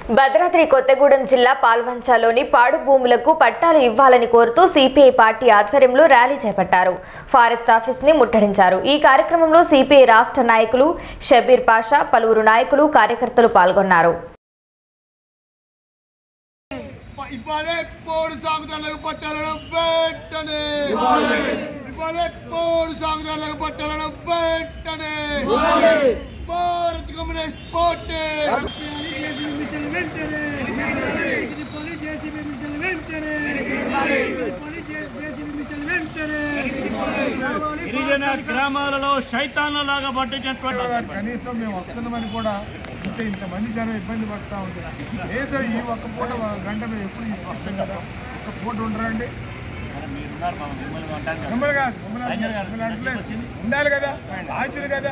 భద్రాద్రి కొత్తగూడెం జిల్లా పాల్వంచాలోని పాడు భూములకు పట్టాలు ఇవ్వాలని కోరుతూ సిపిఐ పార్టీ ఆధ్వర్యంలో ర్యాలీ చేపట్టారు ఫారెస్ట్ ఆఫీస్ ని ముట్టడించారు ఈ కార్యక్రమంలో సిపిఐ రాష్ట్ర నాయకులు షబీర్ పాషా పలువురు నాయకులు కార్యకర్తలు పాల్గొన్నారు ఇవ్వాలే పోడు సాగుదారులకు పట్టాలను వెంటనే ఇవ్వాలే పోడు సాగుదారులకు పట్టాలను వెంటనే భారత్ కమ్యూనిస్ట్ పార్టీ గిరిజన గ్రామాలలో శైతాన్ల లాగా పట్టించినటువంటి కనీసం మేము వస్తున్నామని కూడా ఇంత ఇంతమంది జనం ఇబ్బంది పడతా ఉంది ఏసో ఈ ఒక్క పూట ఒక గంట మేము ఎప్పుడు తీసుకొచ్చాం కదా ఒక పూట ఉండరండి మిమ్మల్ని కాదు మిమ్మల్ని అంటలేదు. మిమ్మల్ని అంటలేదు. ఉండాలి కదా ఆచులు కదా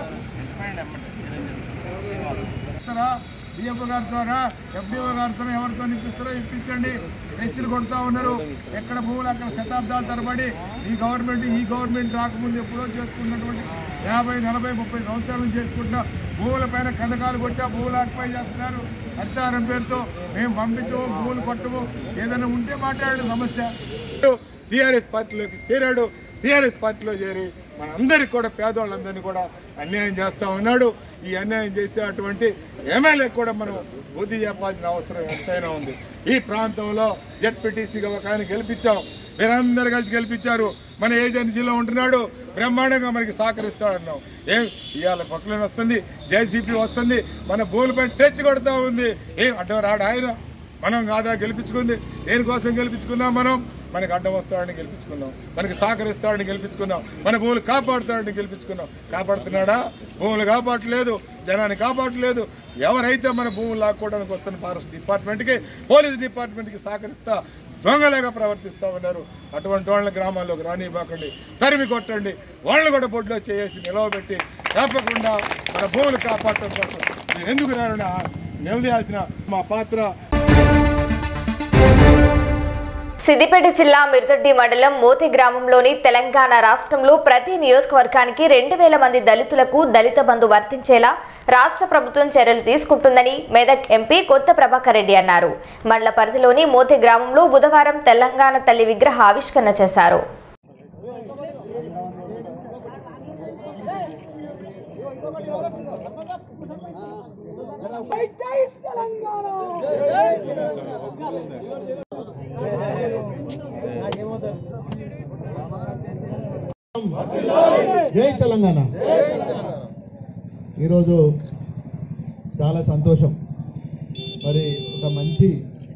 ఇస్తారా డిఎఫ్ఓ గారి ద్వారా ఎఫ్డిఓ గారితో ఎవరితో ఇప్పిస్తారో ఇప్పించండి స్కెచ్లు కొడుతూ ఉన్నారు ఎక్కడ భూములు అక్కడ శతాబ్దాల తరబడి ఈ గవర్నమెంట్ ఈ గవర్నమెంట్ రాకముందు ఎప్పుడో చేసుకున్నటువంటి యాభై నలభై ముప్పై సంవత్సరాలు చేసుకుంటున్న భూముల పైన కందకాలు కొట్టా భూములు ఆక్యుపై చేస్తున్నారు హరితారం పేరుతో మేము పంపించము భూములు కొట్టము ఏదైనా ఉంటే మాట్లాడే సమస్య టీఆర్ఎస్ పార్టీలోకి చేరాడు టీఆర్ఎస్ పార్టీలో చేరి మనందరికి కూడా పేదవాళ్ళందరినీ కూడా అన్యాయం చేస్తూ ఉన్నాడు ఈ అన్యాయం చేసే అటువంటి ఎమ్మెల్యే కూడా మనం బుద్ధి చెప్పాల్సిన అవసరం ఎంతైనా ఉంది ఈ ప్రాంతంలో జెడ్పీటీసీగా ఒక ఆయన గెలిపించాం మీరందరూ కలిసి గెలిపించారు మన ఏజెన్సీలో ఉంటున్నాడు బ్రహ్మాండంగా మనకి సహకరిస్తాడన్నాం ఏం ఇవాళ పక్కన వస్తుంది జేసీపీ వస్తుంది మన భూమిపై టచ్ కొడుతూ ఉంది ఏం అడ్డం రాడు ఆయన మనం కాదా గెలిపించుకుంది దేనికోసం గెలిపించుకున్నాం మనం మనకి అడ్డం వస్తాడని గెలిపించుకున్నాం మనకి సహకరిస్తాడని గెలిపించుకున్నాం మన భూములు కాపాడుతాడని గెలిపించుకున్నాం కాపాడుతున్నాడా భూములు కాపాడలేదు జనాన్ని కాపాడలేదు ఎవరైతే మన భూములు లాక్కోవడానికి వస్తున్న ఫారెస్ట్ డిపార్ట్మెంట్కి పోలీస్ డిపార్ట్మెంట్కి సహకరిస్తా దొంగలాగా ప్రవర్తిస్తూ ఉన్నారు అటువంటి వాళ్ళ గ్రామాల్లోకి రానివ్వకండి తరిమి కొట్టండి వాళ్ళని కూడా బొడ్లో చేసి నిలవబెట్టి తప్పకుండా మన భూములు కాపాడటం కోసం మీరు ఎందుకు రారని నిలదీయాల్సిన మా పాత్ర సిద్దిపేట జిల్లా మిర్దొడ్డి మండలం మోతి గ్రామంలోని తెలంగాణ రాష్ట్రంలో ప్రతి నియోజకవర్గానికి రెండు వేల మంది దళితులకు దళిత బంధు వర్తించేలా రాష్ట్ర ప్రభుత్వం చర్యలు తీసుకుంటుందని మెదక్ ఎంపీ కొత్త ప్రభాకర్ రెడ్డి అన్నారు మండల పరిధిలోని మోతి గ్రామంలో బుధవారం తెలంగాణ తల్లి విగ్రహ ఆవిష్కరణ చేశారు జై తెలంగాణ ఈరోజు చాలా సంతోషం మరి ఒక మంచి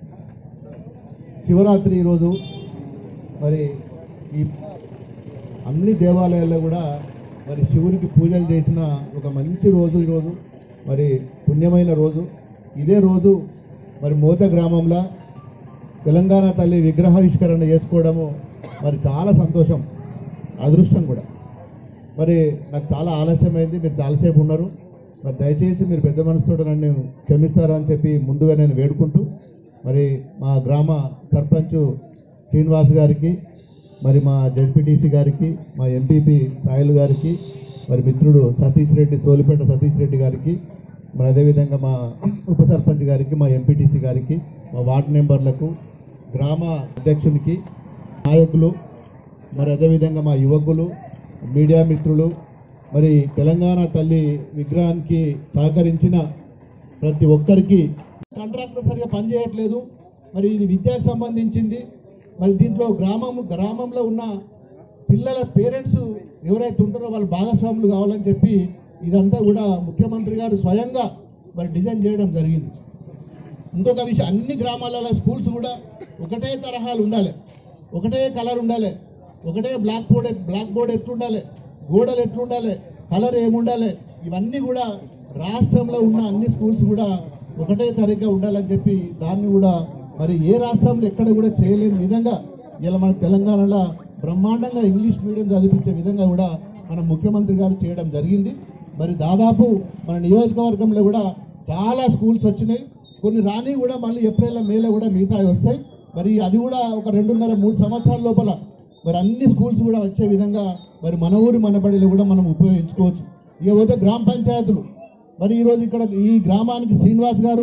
శివరాత్రి ఈరోజు మరి ఈ అన్ని దేవాలయాల్లో కూడా మరి శివునికి పూజలు చేసిన ఒక మంచి రోజు ఈరోజు మరి పుణ్యమైన రోజు ఇదే రోజు మరి మోత గ్రామంలో తెలంగాణ తల్లి విగ్రహావిష్కరణ చేసుకోవడము మరి చాలా సంతోషం అదృష్టం కూడా మరి నాకు చాలా ఆలస్యమైంది మీరు చాలాసేపు ఉన్నారు మరి దయచేసి మీరు పెద్ద మనసుతో నన్ను క్షమిస్తారా అని చెప్పి ముందుగా నేను వేడుకుంటూ మరి మా గ్రామ సర్పంచ్ శ్రీనివాస్ గారికి మరి మా జడ్పీటీసీ గారికి మా ఎంపీపీ సాయిల్ గారికి మరి మిత్రుడు సతీష్ రెడ్డి సోలిపేట సతీష్ రెడ్డి గారికి మరి అదేవిధంగా మా ఉప సర్పంచ్ గారికి మా ఎంపీటీసీ గారికి మా వార్డు మెంబర్లకు గ్రామ అధ్యక్షునికి నాయకులు మరి అదేవిధంగా మా యువకులు మీడియా మిత్రులు మరి తెలంగాణ తల్లి విగ్రహానికి సహకరించిన ప్రతి ఒక్కరికి కాంట్రాక్టర్ సరిగా పనిచేయట్లేదు మరి ఇది విద్యకు సంబంధించింది మరి దీంట్లో గ్రామం గ్రామంలో ఉన్న పిల్లల పేరెంట్స్ ఎవరైతే ఉంటారో వాళ్ళు భాగస్వాములు కావాలని చెప్పి ఇదంతా కూడా ముఖ్యమంత్రి గారు స్వయంగా మరి డిజైన్ చేయడం జరిగింది ఇంకొక విషయం అన్ని గ్రామాలలో స్కూల్స్ కూడా ఒకటే తరహాలు ఉండాలి ఒకటే కలర్ ఉండాలి ఒకటే బ్లాక్ బోర్డ్ బ్లాక్ బోర్డ్ ఎట్లుండాలి గోడలు ఎట్లుండాలి కలర్ ఏముండాలి ఇవన్నీ కూడా రాష్ట్రంలో ఉన్న అన్ని స్కూల్స్ కూడా ఒకటే తరిగ్గా ఉండాలని చెప్పి దాన్ని కూడా మరి ఏ రాష్ట్రంలో ఎక్కడ కూడా చేయలేని విధంగా ఇలా మన తెలంగాణలో బ్రహ్మాండంగా ఇంగ్లీష్ మీడియం చదివించే విధంగా కూడా మన ముఖ్యమంత్రి గారు చేయడం జరిగింది మరి దాదాపు మన నియోజకవర్గంలో కూడా చాలా స్కూల్స్ వచ్చినాయి కొన్ని రాని కూడా మళ్ళీ ఏప్రిల్ మేలో కూడా మిగతా వస్తాయి మరి అది కూడా ఒక రెండున్నర మూడు సంవత్సరాల లోపల మరి అన్ని స్కూల్స్ కూడా వచ్చే విధంగా మరి మన ఊరి మన బడిలో కూడా మనం ఉపయోగించుకోవచ్చు ఇక పోతే గ్రామ పంచాయతీలు మరి ఈరోజు ఇక్కడ ఈ గ్రామానికి శ్రీనివాస్ గారు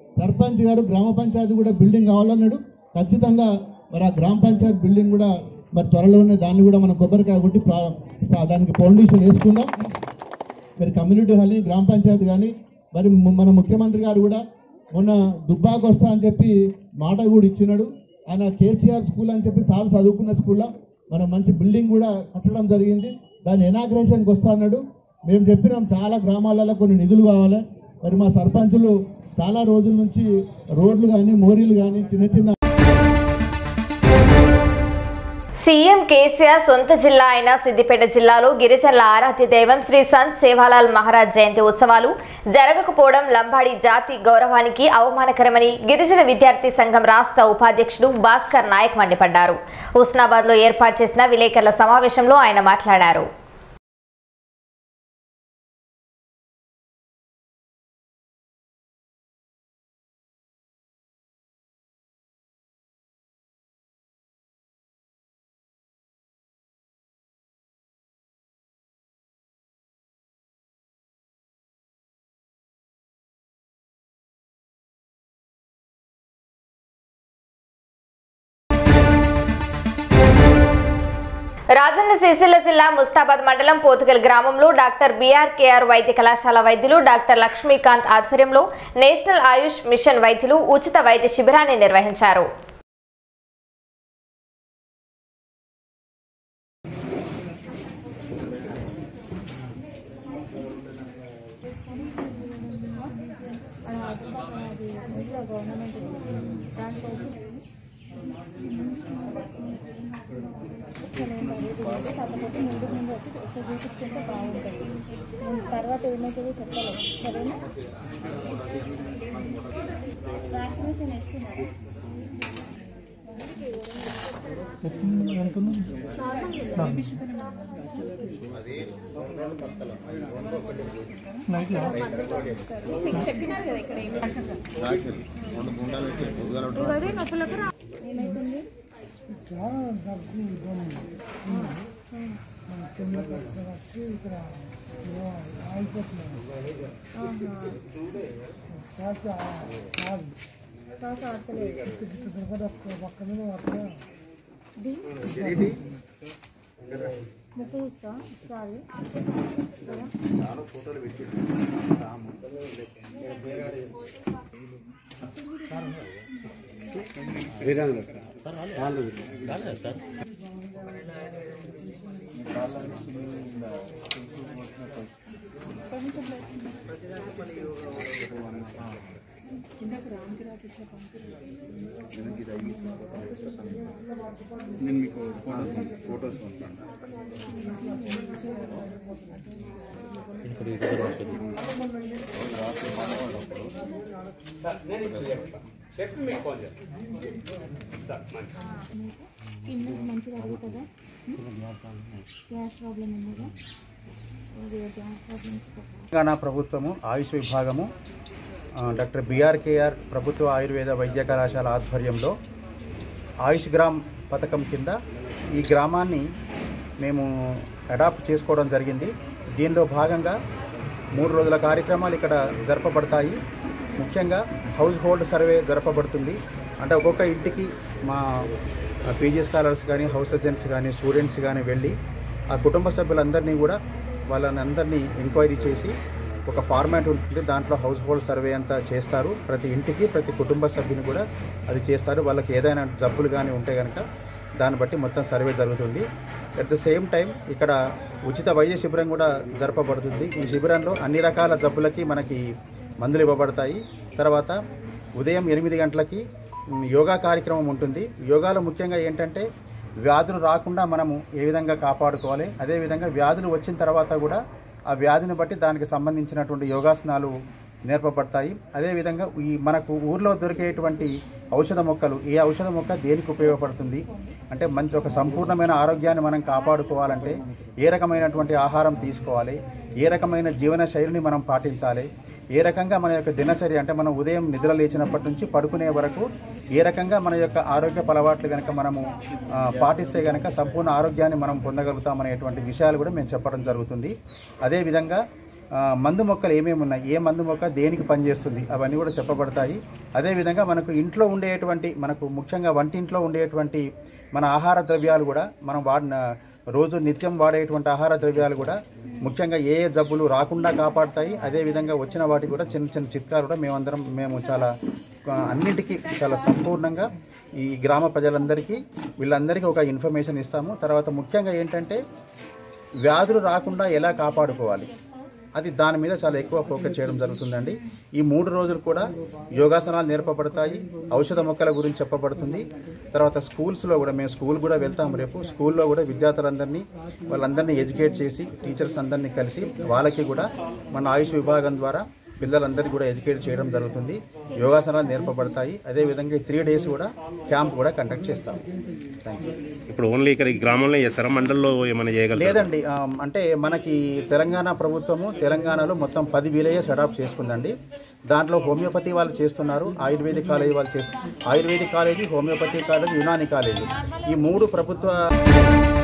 సర్పంచ్ గారు గ్రామ పంచాయతీ కూడా బిల్డింగ్ కావాలన్నాడు ఖచ్చితంగా మరి ఆ గ్రామ పంచాయతీ బిల్డింగ్ కూడా మరి త్వరలోనే దాన్ని కూడా మనం కొబ్బరికాయ కొట్టి ప్రా- స్థా- దానికి ఫౌండేషన్ వేసుకుందాం మరి కమ్యూనిటీ హాల్ని గ్రామ పంచాయతీ కానీ మరి ము- మన ముఖ్యమంత్రి గారు కూడా మొన్న దుబ్బాకు వస్తా అని చెప్పి మాట కూడా ఇచ్చినాడు ఆయన కేసీఆర్ స్కూల్ అని చెప్పి సార్ చదువుకున్న స్కూల్లో మనం మంచి బిల్డింగ్ కూడా కట్టడం జరిగింది దాని ఎనాగ్రేషన్కి వస్తా అన్నాడు మేము చెప్పినాం చాలా గ్రామాలలో కొన్ని నిధులు కావాలి మరి మా సర్పంచులు చాలా రోజుల నుంచి రోడ్లు కానీ మోరీలు కానీ చిన్న చిన్న సీఎం కేసీఆర్ సొంత జిల్లా అయిన సిద్దిపేట జిల్లాలో గిరిజనుల ఆరాధ్య దైవం శ్రీ సంత్ సేవాలాల్ మహారాజ్ జయంతి ఉత్సవాలు జరగకపోవడం లంబాడి జాతి గౌరవానికి అవమానకరమని గిరిజన విద్యార్థి సంఘం రాష్ట్ర ఉపాధ్యక్షుడు భాస్కర్ నాయక్ మండిపడ్డారు హుస్నాబాద్ లో ఏర్పాటు చేసిన విలేకరుల సమావేశంలో ఆయన మాట్లాడారు రాజన్న సిరిసిల్ల జిల్లా ముస్తాబాద్ మండలం పోతుగల్ గ్రామంలో డాక్టర్ బీఆర్కేఆర్ వైద్య కళాశాల వైద్యులు డాక్టర్ లక్ష్మీకాంత్ ఆధ్వర్యంలో నేషనల్ ఆయుష్ మిషన్ వైద్యులు ఉచిత వైద్య శిబిరాన్ని నిర్వహించారు కాకపోతే ముందు ముందు వచ్చి ఒకసారి చూపించుకుంటే బాగుంటుంది నేను తర్వాత ఏమవుతుందో చెప్పలేదు సరేనా వ్యాక్సినేషన్ వేసుకున్నారా మీకు చెప్పినారు కదా ఇక్కడ ఏమి ఏమైతుంది దగ్గు దమ్ము మన చెమ్లకు వచ్చి ఇక్కడ ఆగిపోతున్నాను శ్వాస కాదు శ్వాస ఆడతలేదు గిట్ట గిట్ట దొరకదు ఒక్క పక్క మీద పక్క ది ముక్కు చూస్తా చాలు కింద మంచిగా అరుగుతుందా గ్యాస్ ప్రాబ్లం ఉన్నదా ఇది గ్యాస్ ప్రాబ్లమ్స్ తెలంగాణ ప్రభుత్వము ఆయుష్ విభాగము ఆ, డాక్టర్ బిఆర్కేఆర్ ప్రభుత్వ ఆయుర్వేద వైద్య కళాశాల ఆధ్వర్యంలో ఆయుష్ గ్రామ్ పథకం కింద ఈ గ్రామాన్ని మేము అడాప్ట్ చేసుకోవడం జరిగింది దీనిలో భాగంగా మూడు రోజుల కార్యక్రమాలు ఇక్కడ జరపబడతాయి ముఖ్యంగా హౌస్ హోల్డ్ సర్వే జరపబడుతుంది అంటే ఒక్కొక్క ఇంటికి మా పీజీ స్కాలర్స్ కానీ హౌస్ సర్జన్స్ కానీ స్టూడెంట్స్ కానీ వెళ్ళి ఆ కుటుంబ సభ్యులందరినీ కూడా వాళ్ళని అందరినీ ఎంక్వైరీ చేసి ఒక ఫార్మాట్ ఉంటుంది దాంట్లో హౌస్ హోల్డ్ సర్వే అంతా చేస్తారు ప్రతి ఇంటికి ప్రతి కుటుంబ సభ్యుని కూడా అది చేస్తారు వాళ్ళకి ఏదైనా జబ్బులు కానీ ఉంటే కనుక దాన్ని బట్టి మొత్తం సర్వే జరుగుతుంది అట్ ద సేమ్ టైం ఇక్కడ ఉచిత వైద్య శిబిరం కూడా జరపబడుతుంది ఈ శిబిరంలో అన్ని రకాల జబ్బులకి మనకి మందులు ఇవ్వబడతాయి తర్వాత ఉదయం ఎనిమిది గంటలకి మ్, యోగా కార్యక్రమం ఉంటుంది యోగాలో ముఖ్యంగా ఏంటంటే వ్యాధులు రాకుండా మనము ఏ విధంగా కాపాడుకోవాలి అదేవిధంగా వ్యాధులు వచ్చిన తర్వాత కూడా ఆ వ్యాధిని బట్టి దానికి సంబంధించినటువంటి యోగాసనాలు నేర్పబడతాయి అదేవిధంగా ఈ మనకు ఊర్లో దొరికేటువంటి ఔషధ మొక్కలు ఏ ఔషధ మొక్క దేనికి ఉపయోగపడుతుంది అంటే మంచి ఒక సంపూర్ణమైన ఆరోగ్యాన్ని మనం కాపాడుకోవాలంటే ఏ రకమైనటువంటి ఆహారం తీసుకోవాలి ఏ రకమైన జీవన శైలిని మనం పాటించాలి ఏ రకంగా మన యొక్క దినచర్య అంటే మనం ఉదయం నిద్ర లేచినప్పటి నుంచి పడుకునే వరకు ఏ రకంగా మన యొక్క ఆరోగ్య అలవాట్లు కనుక మనము ఆ, పాటిస్తే కనుక సంపూర్ణ ఆరోగ్యాన్ని మనం పొందగలుగుతాం అనేటువంటి విషయాలు కూడా మేము చెప్పడం జరుగుతుంది అదేవిధంగా ఆ, మందు మొక్కలు ఏమేమి ఉన్నాయి ఏ మందు మొక్క దేనికి పనిచేస్తుంది అవన్నీ కూడా చెప్పబడతాయి అదేవిధంగా మనకు ఇంట్లో ఉండేటువంటి మనకు ముఖ్యంగా వంటింట్లో ఉండేటువంటి మన ఆహార ద్రవ్యాలు కూడా మనం వాడిన రోజు నిత్యం వాడేటువంటి ఆహార ద్రవ్యాలు కూడా ముఖ్యంగా ఏ ఏ జబ్బులు రాకుండా కాపాడుతాయి అదేవిధంగా వచ్చిన వాటికి కూడా చిన్న చిన్న చిట్కాలు కూడా మేమందరం మేము చాలా ఆ, అన్నిటికీ చాలా సంపూర్ణంగా ఈ గ్రామ ప్రజలందరికీ వీళ్ళందరికీ ఒక ఇన్ఫర్మేషన్ ఇస్తాము తర్వాత ముఖ్యంగా ఏంటంటే వ్యాధులు రాకుండా ఎలా కాపాడుకోవాలి అది దాని మీద చాలా ఎక్కువ ఫోకస్ చేయడం జరుగుతుందండి ఈ మూడు రోజులు కూడా యోగాసనాలు నేర్పబడతాయి ఔషధ మొక్కల గురించి చెప్పబడుతుంది తర్వాత స్కూల్స్లో కూడా మేము స్కూల్ కూడా వెళ్తాం రేపు స్కూల్లో కూడా విద్యార్థులందరినీ వాళ్ళందరినీ ఎడ్యుకేట్ చేసి టీచర్స్ అందరినీ కలిసి వాళ్ళకి కూడా మన ఆయుష్ విభాగం ద్వారా పిల్లలందరికీ కూడా ఎడ్యుకేట్ చేయడం జరుగుతుంది యోగాసనాలు నేర్పబడతాయి అదేవిధంగా ఈ త్రీ డేస్ కూడా క్యాంప్ కూడా కండక్ట్ చేస్తాం థ్యాంక్ యూ ఇప్పుడు ఓన్లీ ఇక్కడ ఈ గ్రామంలో చేస్తారా మండలంలో ఏమైనా చేయగలరా లేదండి ఆ, అంటే మనకి తెలంగాణ ప్రభుత్వము తెలంగాణలో మొత్తం పది విలేజెస్ అడాప్ట్ చేసుకుందండి దాంట్లో హోమియోపతి వాళ్ళు చేస్తున్నారు ఆయుర్వేదిక్ కాలేజీ వాళ్ళు చేస్తున్నారు ayurvedic college homoeopathy college Unani college ఈ మూడు ప్రభుత్వ